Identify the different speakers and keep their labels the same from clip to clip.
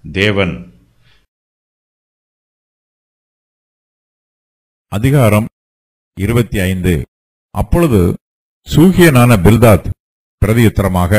Speaker 1: தேவன்
Speaker 2: அதிகாரம் இருபத்தி ஐந்து அப்பொழுது சூகியனான பில்தாத் பிரதியுத்தரமாக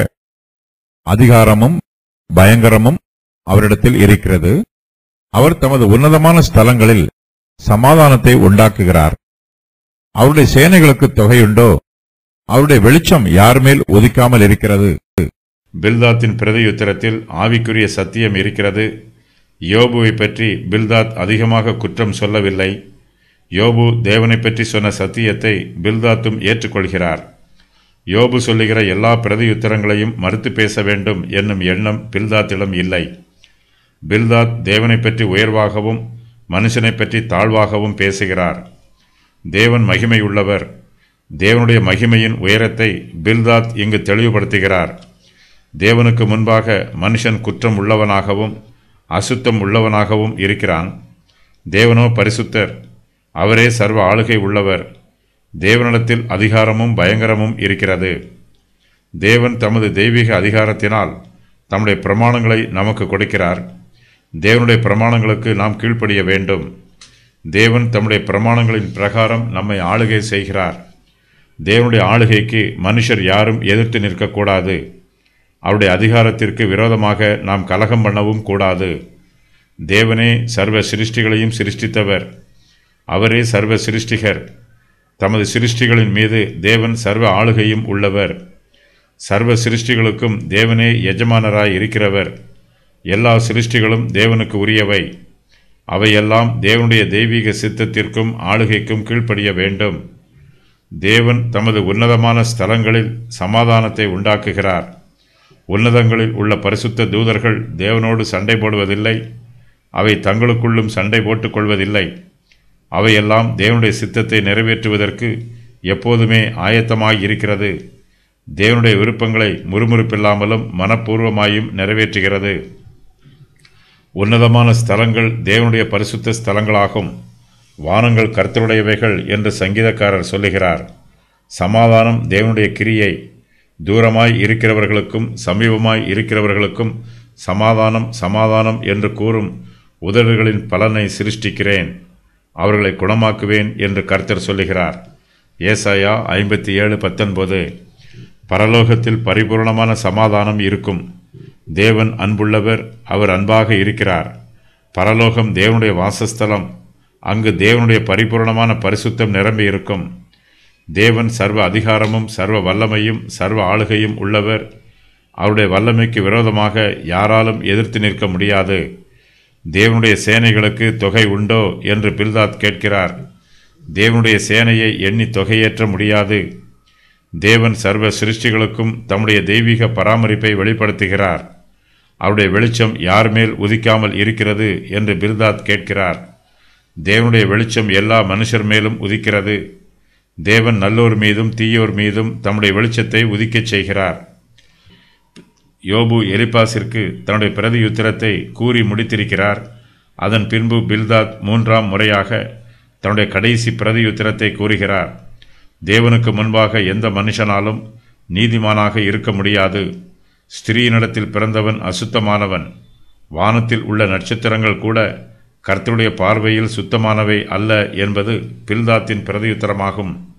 Speaker 2: அதிகாரமும் பயங்கரமும் அவரிடத்தில் இருக்கிறது அவர் தமது உன்னதமான ஸ்தலங்களில் சமாதானத்தை உண்டாக்குகிறார் அவருடைய சேனைகளுக்கு தொகையுண்டோ அவருடைய வெளிச்சம் யார் மேல் உதிக்காமல் இருக்கிறது
Speaker 1: பில்தாத்தின் பிரதியுத்தரத்தில் ஆவிக்குரிய சத்தியம் இருக்கிறது யோபுவை பற்றி பில்தாத் அதிகமாக குற்றம் சொல்லவில்லை யோபு தேவனை பற்றி சொன்ன சத்தியத்தை பில்தாத்தும் ஏற்றுக்கொள்கிறார் யோபு சொல்லுகிற எல்லா பிரதியுத்தரங்களையும் மறுத்து பேச வேண்டும் என்னும் எண்ணம் பில்தாத்திடம் இல்லை பில்தாத் தேவனை பற்றி உயர்வாகவும் மனுஷனை பற்றி தாழ்வாகவும் பேசுகிறார் தேவன் மகிமை உள்ளவர் தேவனுடைய மகிமையின் உயரத்தை பில்தாத் இங்கு தெளிவுபடுத்துகிறார் தேவனுக்கு முன்பாக மனுஷன் குற்றம் உள்ளவனாகவும் அசுத்தம் உள்ளவனாகவும் இருக்கிறான் தேவனோ பரிசுத்தர் அவரே சர்வ ஆளுகை உள்ளவர் தேவனிடத்தில் அதிகாரமும் பயங்கரமும் இருக்கிறது தேவன் தமது தெய்வீக அதிகாரத்தினால் தம்முடைய பிரமாணங்களை நமக்கு கொடுக்கிறார் தேவனுடைய பிரமாணங்களுக்கு நாம் கீழ்ப்படிய வேண்டும் தேவன் தம்முடைய பிரமாணங்களின் பிரகாரம் நம்மை ஆளுகை செய்கிறார் தேவனுடைய ஆளுகைக்கு மனுஷர் யாரும் எதிர்த்து நிற்கக்கூடாது அவருடைய அதிகாரத்திற்கு விரோதமாக நாம் கலகம் பண்ணவும் கூடாது தேவனே சர்வ சிருஷ்டிகளையும் சிருஷ்டித்தவர் அவரே சர்வ சிருஷ்டிகர் தமது சிருஷ்டிகளின் மீது தேவன் சர்வ ஆளுகையும் உள்ளவர் சர்வ சிருஷ்டிகளுக்கும் தேவனே எஜமானராய் இருக்கிறவர் எல்லா சிருஷ்டிகளும் தேவனுக்கு உரியவை அவையெல்லாம் தேவனுடைய தெய்வீக சித்தத்திற்கும் ஆளுகைக்கும் கீழ்ப்படிய வேண்டும் தேவன் தமது உன்னதமான ஸ்தலங்களில் சமாதானத்தை உண்டாக்குகிறார் உன்னதங்களில் உள்ள பரிசுத்த தூதர்கள் தேவனோடு சண்டை போடுவதில்லை அவை தங்களுக்குள்ளும் சண்டை போட்டுக் கொள்வதில்லை அவையெல்லாம் தேவனுடைய சித்தத்தை நிறைவேற்றுவதற்கு எப்போதுமே ஆயத்தமாய் இருக்கிறது தேவனுடைய விருப்பங்களை முறுமுறுப்பில்லாமலும் மனப்பூர்வமாயும் நிறைவேற்றுகிறது உன்னதமான ஸ்தலங்கள் தேவனுடைய பரிசுத்த ஸ்தலங்களாகும் வானங்கள் கர்த்தருடையவைகள் என்று சங்கீதக்காரர் சொல்லுகிறார் சமாதானம் தேவனுடைய கிரியை தூரமாய் இருக்கிறவர்களுக்கும் சமீபமாய் இருக்கிறவர்களுக்கும் சமாதானம் சமாதானம் என்று கூறும் உதடுகளின் பலனை சிருஷ்டிக்கிறேன் அவர்களை குணமாக்குவேன் என்று கர்த்தர் சொல்லுகிறார் ஏசாயா ஐம்பத்தி ஏழு பத்தொன்பது பரலோகத்தில் பரிபூர்ணமான சமாதானம் இருக்கும் தேவன் அன்புள்ளவர் அவர் அன்பாக இருக்கிறார் பரலோகம் தேவனுடைய வாசஸ்தலம் அங்கு தேவனுடைய பரிபூர்ணமான பரிசுத்தம் நிரம்பி இருக்கும் தேவன் சர்வ அதிகாரமும் சர்வ வல்லமையும் சர்வ ஆளுகையும் உள்ளவர் அவருடைய வல்லமைக்கு விரோதமாக யாராலும் எதிர்த்து நிற்க முடியாது தேவனுடைய சேனைகளுக்கு தொகை உண்டோ என்று பில்தாத் கேட்கிறார் தேவனுடைய சேனையை எண்ணி தொகையேற்ற முடியாது தேவன் சர்வ சிருஷ்டிகளுக்கும் தம்முடைய தெய்வீக பராமரிப்பை வெளிப்படுத்துகிறார் அவருடைய வெளிச்சம் யார் மேல் உதிக்காமல் இருக்கிறது என்று பில்தாத் கேட்கிறார் தேவனுடைய வெளிச்சம் எல்லா மனுஷர் மேலும் உதிக்கிறது தேவன் நல்லோர் மீதும் தீயோர் மீதும் தம்முடைய வெளிச்சத்தை உதிக்கச் செய்கிறார் யோபு எலிபாசிற்கு தன்னுடைய பிரதியுத்திரத்தை கூறி முடித்திருக்கிறார் அதன் பின்பு பில்தாத் மூன்றாம் முறையாக தன்னுடைய கடைசி பிரதியுத்திரத்தை கூறுகிறார் தேவனுக்கு முன்பாக எந்த மனுஷனாலும் நீதிமானாக இருக்க முடியாது ஸ்திரீயினிடத்தில் பிறந்தவன் அசுத்தமானவன் வானத்தில் உள்ள நட்சத்திரங்கள் கூட கர்த்தருடைய பார்வையில் சுத்தமானவை அல்ல என்பது பில்தாத்தின் பிரதியுத்தரமாகும்